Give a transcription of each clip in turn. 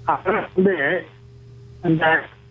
அப்புறம் வந்து அந்த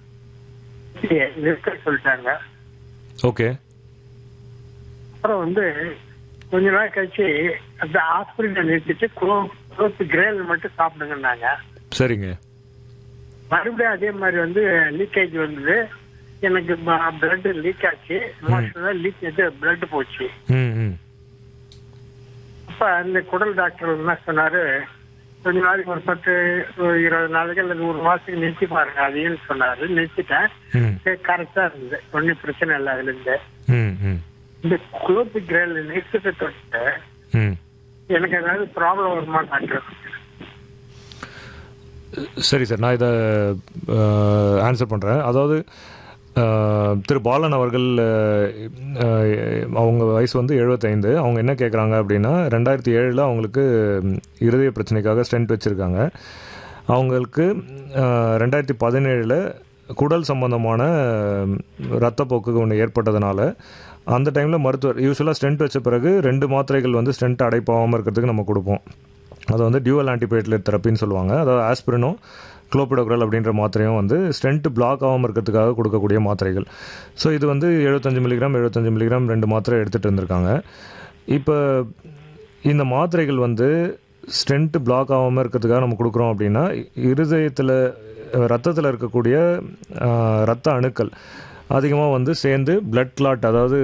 நிற்க சொல்லிட்டாங்க ஓகே அப்புறம் வந்து கொஞ்ச நாள் கழிச்சு அந்த ஹாஸ்பிட்டல் நிறுத்திட்டு குளோத்து கிரேல் மட்டும் சாப்பிடுங்கன்னாங்க சரிங்க மறுபடியும் அதே மாதிரி வந்து லீக்கேஜ் வந்தது எனக்கு பிளட் லீக் ஆச்சு மோஷன் லீக் இது பிளட் போச்சு ம் ம் அப்ப அந்த குடல் டாக்டர் என்ன சொன்னாரு கொஞ்ச நாளைக்கு ஒரு பத்து ஒரு இருபது நாளைக்கு அல்லது ஒரு மாசத்துக்கு நிறுத்தி பாருங்க அதையும் சொன்னாரு நிறுத்திட்டேன் ம் சரி கரெக்டா இருந்தது ஒன்றும் பிரச்சனை இல்லை அதுல இருந்து ம் ம் இந்த குளோத்து கிரேல் நிறுத்திட்டு தொட்டு ம் எனக்கு ஏதாவது ப்ராப்ளம் வருமா டாக்டர் சரி சார் நான் இதை ஆன்சர் பண்ணுறேன் அதாவது அஹ், திரு பாலன் அவர்கள் அஹ், அஹ், அவங்க வயசு வந்து எழுபத்தைந்து அவங்க என்ன கேட்குறாங்க அப்படின்னா ரெண்டாயிரத்தி ஏழில் அவங்களுக்கு ம், இருதய பிரச்சனைக்காக ஸ்டென்ட் வச்சுருக்காங்க அவங்களுக்கு அஹ், ரெண்டாயிரத்தி பதினேழில் குடல் சம்பந்தமான ம், ரத்தப்போக்கு ஒன்று ஏற்பட்டதுனால அந்த டைமில் மருத்துவர் யூஸ்வலாக ஸ்டென்ட் வச்ச பிறகு ரெண்டு மாத்திரைகள் வந்து ஸ்டென்ட் அடைப்பாகாமல் இருக்கிறதுக்கு நம்ம கொடுப்போம் அது வந்து டியூவல் ஆன்டிபயோட்டிக் தெரப்பின்னு சொல்லுவாங்க அதாவது ஆஸ்பிரினும் குளோபிடோக்ரல் அப்படின்ற மாத்திரையும் வந்து ஸ்டென்ட் பிளாக் ஆகாமல் இருக்கிறதுக்காக கொடுக்கக்கூடிய மாத்திரைகள் ஸோ இது வந்து எழுபத்தஞ்சு மில்லிகிராம் எழுபத்தஞ்சு மில்லிகிராம் ரெண்டு மாத்திரை எடுத்துகிட்டு இருந்திருக்காங்க இப்போ இந்த மாத்திரைகள் வந்து ஸ்டென்ட் பிளாக் ஆகாமல் இருக்கிறதுக்காக நம்ம கொடுக்குறோம் அப்படின்னா இருதயத்தில் ரத்தத்தில் இருக்கக்கூடிய அஹ், ரத்த அணுக்கள் அதிகமாக வந்து சேர்ந்து பிளட் கிளாட் அதாவது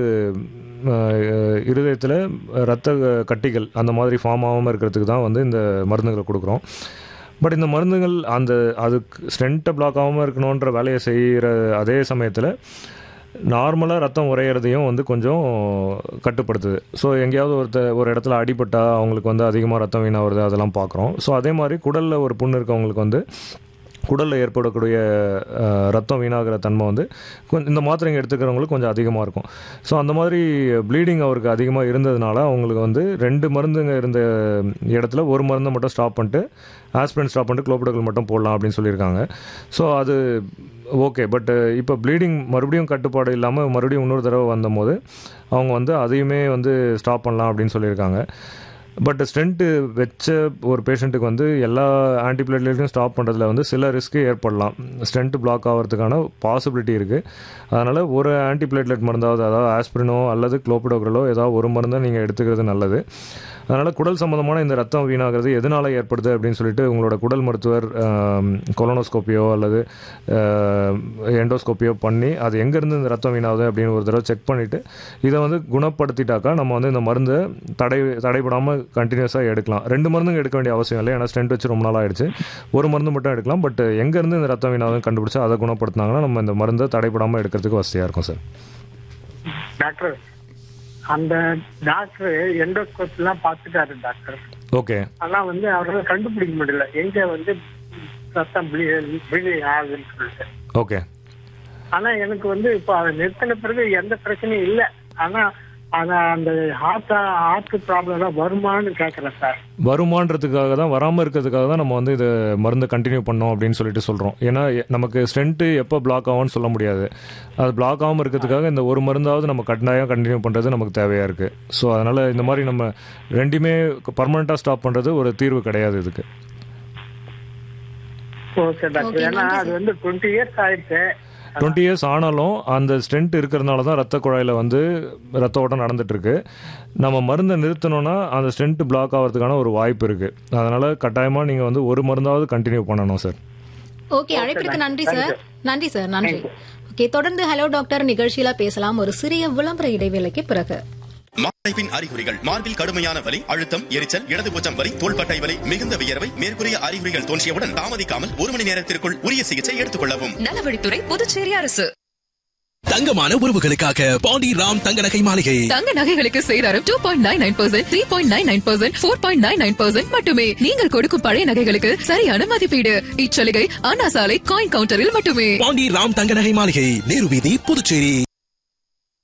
இருதயத்தில் ரத்த கட்டிகள் அந்த மாதிரி ஃபார்ம் ஆகாமல் இருக்கிறதுக்கு தான் வந்து இந்த மருந்துகளை கொடுக்குறோம் பட் இந்த மருந்துகள் அந்த அதுக்கு ஸ்டென்ட்டை பிளாக் ஆகாமல் இருக்கணுன்ற வேலையை செய்கிற அதே சமயத்தில் நார்மலாக ரத்தம் உறையிறதையும் வந்து கொஞ்சம் கட்டுப்படுத்துது ஸோ எங்கேயாவது ஒருத்த ஒரு இடத்துல அடிபட்டா அவங்களுக்கு வந்து அதிகமாக ரத்தம் வீணாகிறது அதெல்லாம் பார்க்குறோம் ஸோ அதே மாதிரி குடலில் ஒரு புண்ணு இருக்கவங்களுக்கு வந்து குடலில் ஏற்படக்கூடிய அஹ், ரத்தம் வீணாகிற தன்மை வந்து கொஞ்சம் இந்த மாத்திரைங்க எடுத்துக்கிறவங்களுக்கு கொஞ்சம் அதிகமாக இருக்கும் ஸோ அந்த மாதிரி ப்ளீடிங் அவருக்கு அதிகமாக இருந்ததுனால அவங்களுக்கு வந்து ரெண்டு மருந்துங்க இருந்த இடத்துல ஒரு மருந்தை மட்டும் ஸ்டாப் பண்ணிட்டு ஆஸ்பிரின் ஸ்டாப் பண்ணிட்டு குளோபிடோக்கள் மட்டும் போடலாம் அப்படின்னு சொல்லியிருக்காங்க ஸோ அது ஓகே பட் இப்போ ப்ளீடிங் மறுபடியும் கட்டுப்பாடு இல்லாமல் மறுபடியும் இன்னொரு தடவை வந்தபோது அவங்க வந்து அதையுமே வந்து ஸ்டாப் பண்ணலாம் அப்படின்னு சொல்லியிருக்காங்க பட் ஸ்டென்ட்டு வச்ச ஒரு பேஷண்ட்டுக்கு வந்து எல்லா ஆன்டிபிளேட்லையும் ஸ்டாப் பண்ணுறதுல வந்து சில ரிஸ்க்கு ஏற்படலாம் ஸ்டென்ட் பிளாக் ஆகிறதுக்கான பாசிபிலிட்டி இருக்குது அதனால் ஒரு ஆன்டிபிளேட்லெட் மருந்தாவது அதாவது ஆஸ்பிரினோ அல்லது குளோபிடோக்ரலோ ஏதாவது ஒரு மருந்தை நீங்கள் எடுத்துக்கிறது நல்லது அதனால் குடல் சம்மந்தமான இந்த ரத்தம் வீணாகிறது எதனால் ஏற்படுது அப்படின்னு சொல்லிட்டு உங்களோட குடல் மருத்துவர் கொலோனோஸ்கோப்பியோ அல்லது எண்டோஸ்கோப்பியோ பண்ணி அது எங்கேருந்து இந்த ரத்தம் வீணாகுது அப்படின்னு ஒரு தடவை செக் பண்ணிவிட்டு இதை வந்து குணப்படுத்திட்டாக்கா நம்ம வந்து இந்த மருந்தை தடை தடைபடாமல் கண்டினியூஸாக எடுக்கலாம் ரெண்டு மருந்துங்க எடுக்க வேண்டிய அவசியம் இல்லை ஏன்னா ஸ்டென்ட் வச்சு ரொம்ப நாள் ஆயிடுச்சு ஒரு மருந்து மட்டும் எடுக்கலாம் பட் எங்கேருந்து இந்த ரத்தம் வீணாகுதுன்னு கண்டுபிடிச்சு அதை குணப்படுத்தினாங்கன்னா நம்ம இந்த மருந்தை தடைபடாமல் எடுக்கிறதுக்கு வசதியாக இருக்கும் சார் டாக்டர் அந்த டாக்டர் எண்டோஸ்கோப் எல்லாம் பார்த்துட்டாரு டாக்டர் ஓகே ஆனா வந்து அவரால் கண்டுபிடிக்க முடியல எங்க வந்து ரத்தம் ப்ளீடிங் ஆகுதுன்னு சொல்லிட்டு ஓகே ஆனா எனக்கு வந்து இப்போ அதை நிறுத்தின பிறகு எந்த பிரச்சனையும் இல்லை ஆனா ஆனா அந்த ஹார்ட் ஹார்ட் ப்ராப்ளம் தான் வருமான்னு கேட்கறேன் சார் வருமானன்றதுக்காக தான் வராமல் இருக்கிறதுக்காக தான் நம்ம வந்து இதை மருந்து கண்டினியூ பண்ணோம் அப்படின்னு சொல்லிட்டு சொல்கிறோம் ஏன்னா எ- நமக்கு ஸ்ட்ரென்த்து எப்போ பிளாக் ஆகும்னு சொல்ல முடியாது அது பிளாக் ஆகாமல் இருக்கிறதுக்காக இந்த ஒரு மருந்தாவது நம்ம கட்டாயம் கண்டினியூ பண்ணுறது நமக்கு தேவையாக இருக்குது ஸோ அதனால் இந்த மாதிரி நம்ம ரெண்டுமே பர்மனெண்ட்டாக ஸ்டாப் பண்ணுறது ஒரு தீர்வு கிடையாது இதுக்கு ஓகே டாக்டர் Okay, ஏன்னா நன்றி அது வந்து டுவெண்ட்டி இயர்ஸ் ஆயிடுச்சு டுவெண்ட்டி இயர்ஸ் ஆனாலும் அந்த ஸ்டென்ட் இருக்கிறதுனால தான் ரத்த குழாயில் வந்து ரத்த ஓட்டம் நடந்துட்டு இருக்கு நம்ம மருந்தை நிறுத்தணும்னா அந்த ஸ்டென்ட் பிளாக் ஆகிறதுக்கான ஒரு வாய்ப்பு இருக்குது அதனால் கட்டாயமாக நீங்கள் வந்து ஒரு மருந்தாவது கண்டினியூ பண்ணணும் சார் ஓகே அழைப்பிற்கு நன்றி சார் நன்றி சார் நன்றி ஓகே தொடர்ந்து ஹலோ டாக்டர் நிகழ்ச்சியில பேசலாம் ஒரு சிறிய விளம்பர இடைவேளைக்கு பிறகு மாரடைப்பின் அறிகுறிகள் மார்பில் கடுமையான வலி அழுத்தம் எரிச்சல் இடது பூச்சம் வலி தோள்பட்டை வலி மிகுந்த வியர்வை மேற்கூறிய அறிகுறிகள் தோன்றியவுடன் தாமதிக்காமல் ஒரு மணி நேரத்திற்குள் உரிய சிகிச்சை எடுத்துக் கொள்ளவும் நலவழித்துறை புதுச்சேரி அரசு தங்கமான உறவுகளுக்காக பாண்டி ராம் தங்க நகை மாளிகை தங்க நகைகளுக்கு சேதாரம் two point nine nine percent three point nine nine percent four point nine nine percent மட்டுமே நீங்கள் கொடுக்கும் பழைய நகைகளுக்கு சரியான மதிப்பீடு இச்சலுகை அண்ணா சாலை காயின் கவுண்டரில் மட்டுமே பாண்டி ராம் தங்க நகை மாளிகை நேரு வீதி புதுச்சேரி